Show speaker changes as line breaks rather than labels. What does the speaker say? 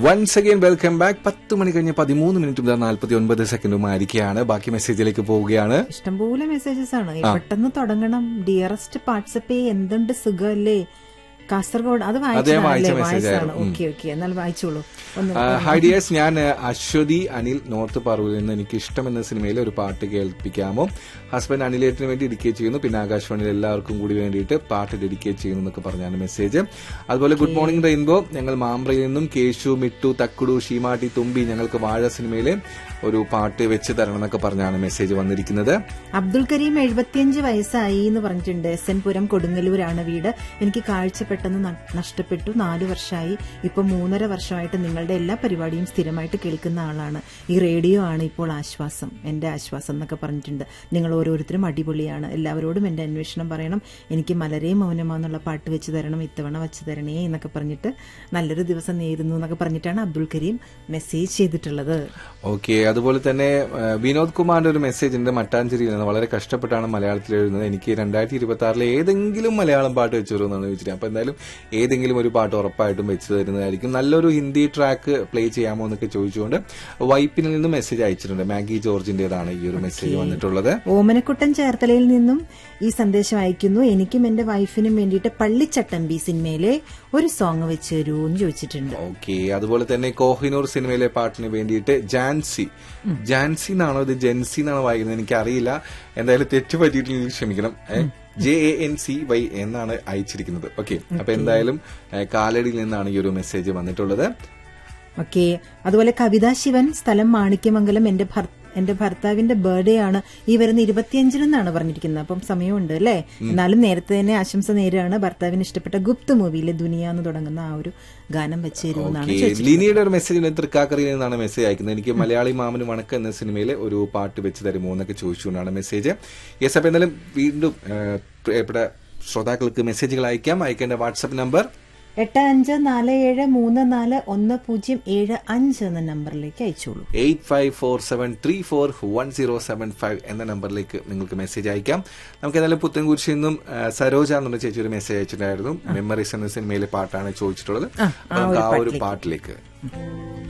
Once again welcome back പത്ത് മണി കഴിഞ്ഞ് പതിമൂന്ന് മിനിറ്റും നാൽപ്പത്തി ഒൻപത് സെക്കൻഡും ആയിരിക്കുകയാണ് ബാക്കി മെസ്സേജിലേക്ക് പോവുകയാണ്
ഇഷ്ടംപോലെ മെസ്സേജസ് ആണ് പെട്ടെന്ന് തുടങ്ങണം ഡിയറസ്റ്റ് പാർട്ടിസിപ്പേ എന്തുണ്ട് സുഖമല്ലേ കാസർഗോഡ് അത്
അതേ വായിച്ച
വായിച്ചതാണല്ലേ
message
വായിച്ചതാണ്
ആയിരുന്നു.
ഓക്കെ ഓക്കെ എന്നാൽ വായിച്ചോളൂ ഒന്ന്
ഹൈ ഡിയേഴ്സ് ഞാൻ ആ, അശ്വതി അനിൽ നോർത്ത് പറവൂരിൽ നിന്ന് എനിക്ക് ഇഷ്ടം എന്ന സിനിമയിൽ ഒരു പാട്ട് കേൾപ്പിക്കാമോ ഹസ്ബൻഡ് അനിലേറ്റിന് വേണ്ടി ഡെഡിക്കേറ്റ് ചെയ്യുന്നു പിന്നെ ആകാശവാണിയിൽ എല്ലാവർക്കും കൂടി വേണ്ടിയിട്ട് പാട്ട് ഡെഡിക്കേറ്റ് ചെയ്യുന്നു എന്നൊക്കെ പറഞ്ഞാണ് മെസ്സേജ് അതുപോലെ ഗുഡ് മോർണിംഗ് റെയിൻബോ ഞങ്ങൾ മാമ്പ്രയിൽ നിന്നും കേശു മിട്ടു തക്കുടു ഷീമാട്ടി തുമ്പി ഞങ്ങൾക്ക് വാഴ സിനിമയിലെ ഒരു പാട്ട് വെച്ച് തരണം എന്നൊക്കെ പറഞ്ഞാണ് മെസ്സേജ് വന്നിരിക്കുന്നത്
അബ്ദുൽ കരീം എഴുപത്തിയഞ്ച് വയസ്സായി എന്ന് പറഞ്ഞിട്ടുണ്ട് എസ് എൻ പുരം കൊടുങ്ങല്ലൂരാണ് വീട് എനിക്ക് കാഴ്ച പെട്ടെന്ന് ന- നഷ്ടപ്പെട്ടു നാല് വർഷമായി ഇപ്പൊ മൂന്നര വർഷമായിട്ട് നിങ്ങളുടെ എല്ലാ പരിപാടിയും സ്ഥിരമായിട്ട് കേൾക്കുന്ന ആളാണ് ഈ റേഡിയോ ആണ് ഇപ്പോൾ ആശ്വാസം എന്റെ ആശ്വാസം എന്നൊക്കെ പറഞ്ഞിട്ടുണ്ട് നിങ്ങൾ ഓരോരുത്തരും അടിപൊളിയാണ് എല്ലാവരോടും എന്റെ അന്വേഷണം പറയണം എനിക്ക് മലരേ മൗനമാന്നുള്ള പാട്ട് വെച്ച് തരണം ഇത്തവണ വെച്ച് തരണേ എന്നൊക്കെ പറഞ്ഞിട്ട് നല്ലൊരു ദിവസം നേരുന്നു എന്നൊക്കെ പറഞ്ഞിട്ടാണ് അബ്ദുൽ കരീം മെസ്സേജ് ചെയ്തിട്ടുള്ളത്
ഓക്കെ അതുപോലെ തന്നെ ആ, വിനോദ് കുമാറിന്റെ ഒരു മെസ്സേജ് ഉണ്ട് മട്ടാഞ്ചേരിയിൽ നിന്ന് വളരെ കഷ്ടപ്പെട്ടാണ് മലയാളത്തിൽ എഴുതുന്നത് എനിക്ക് രണ്ടായിരത്തി ഇരുപത്തി ആറിലെ ഏതെങ്കിലും മലയാളം പാട്ട് വെച്ചു തരുമെന്നാണ് ചോദിച്ചിട്ട് അപ്പൊ എന്തായാലും ഏതെങ്കിലും ഒരു പാട്ട് ഉറപ്പായിട്ടും വെച്ചു തരുന്നതായിരിക്കും നല്ലൊരു ഹിന്ദി ട്രാക്ക് പ്ലേ ചെയ്യാമോ എന്നൊക്കെ ചോദിച്ചുകൊണ്ട് വൈപ്പിനിൽ നിന്ന് മെസ്സേജ് അയച്ചിട്ടുണ്ട് മാഗി ജോർജിന്റേതാണ് ഈ ഒരു മെസ്സേജ് വന്നിട്ടുള്ളത്
ഓമനക്കുട്ടൻ ചേർത്തലയിൽ നിന്നും ഈ സന്ദേശം അയക്കുന്നു എനിക്കും എന്റെ വൈഫിനും വേണ്ടിയിട്ട് പള്ളിച്ചട്ടമ്പി സിനിമയിലെ ഒരു സോങ് വെച്ച് തരൂ എന്ന് ചോദിച്ചിട്ടുണ്ട്
ഓക്കെ അതുപോലെ തന്നെ കോഹിനൂർ സിനിമയിലെ പാട്ടിന് വേണ്ടിയിട്ട് ജാൻസി ജാൻസി എന്നാണോ ഇത് ജെൻസി എന്നാണോ വായിക്കുന്നത് എനിക്ക് അറിയില്ല എന്തായാലും തെറ്റ് പറ്റിയിട്ടില്ലെങ്കിൽ ക്ഷമിക്കണം J A N C Y എന്നാണ് അയച്ചിരിക്കുന്നത് ഓക്കെ അപ്പൊ എന്തായാലും ഏ, കാലടിയിൽ നിന്നാണ് ഈ ഒരു മെസ്സേജ് വന്നിട്ടുള്ളത്
ഓക്കെ അതുപോലെ കവിതാ ശിവൻ സ്ഥലം മാണിക്യമംഗലം എന്റെ ഭർ- എന്റെ ഭർത്താവിന്റെ ബർത്ത്ഡേ ആണ് ഈ വരുന്ന ഇരുപത്തിയഞ്ചിനെന്നാണ് പറഞ്ഞിരിക്കുന്നത് അപ്പം സമയമുണ്ട് അല്ലേ എന്നാലും നേരത്തെ തന്നെ ആശംസ നേരാണ് ഭർത്താവിന് ഇഷ്ടപ്പെട്ട ഗുപ്ത് മൂവിയിലെ ദുനിയ എന്ന് തുടങ്ങുന്ന ആ ഒരു ഗാനം വെച്ച് തരുമെന്നാണ്
ഓക്കെ
ചോദിച്ചത്
ലിനിയുടെ ഒരു മെസ്സേജ് തൃക്കാക്കരയിൽ നിന്നാണ് മെസ്സേജ് അയക്കുന്നത് എനിക്ക് മലയാളി മാമന് വണക്കം എന്ന സിനിമയിലെ ഒരു പാട്ട് വെച്ച് തരുമോ എന്നൊക്കെ ചോദിച്ചുകൊണ്ടാണ് മെസ്സേജ് യെസ് അപ്പൊ എന്തായാലും വീണ്ടും ഏ, പ്രിയപ്പെട്ട ശ്രോതാക്കൾക്ക് മെസ്സേജുകൾ അയക്കാം അയക്കേണ്ട വാട്സ്ആപ്പ് നമ്പർ
എട്ട് അഞ്ച് നാല് ഏഴ് മൂന്ന് നാല് ഒന്ന് പൂജ്യം ഏഴ് അഞ്ച് എന്ന നമ്പറിലേക്ക് അയച്ചോളൂ
eight five four seven three four one zero seven five എന്ന നമ്പറിലേക്ക് നിങ്ങൾക്ക് മെസ്സേജ് അയക്കാം നമുക്ക് ഏതായാലും പുത്തൻകുരിശിൽ നിന്നും ആ, സരോജ എന്നുള്ള ചേച്ചി ഒരു മെസ്സേജ് അയച്ചിട്ടുണ്ടായിരുന്നു മെമ്മറീസ് എന്ന സിനിമയിലെ പാട്ടാണ് ചോദിച്ചിട്ടുള്ളത് അപ്പൊ നമുക്ക് ആ ഒരു പാട്ടിലേക്ക്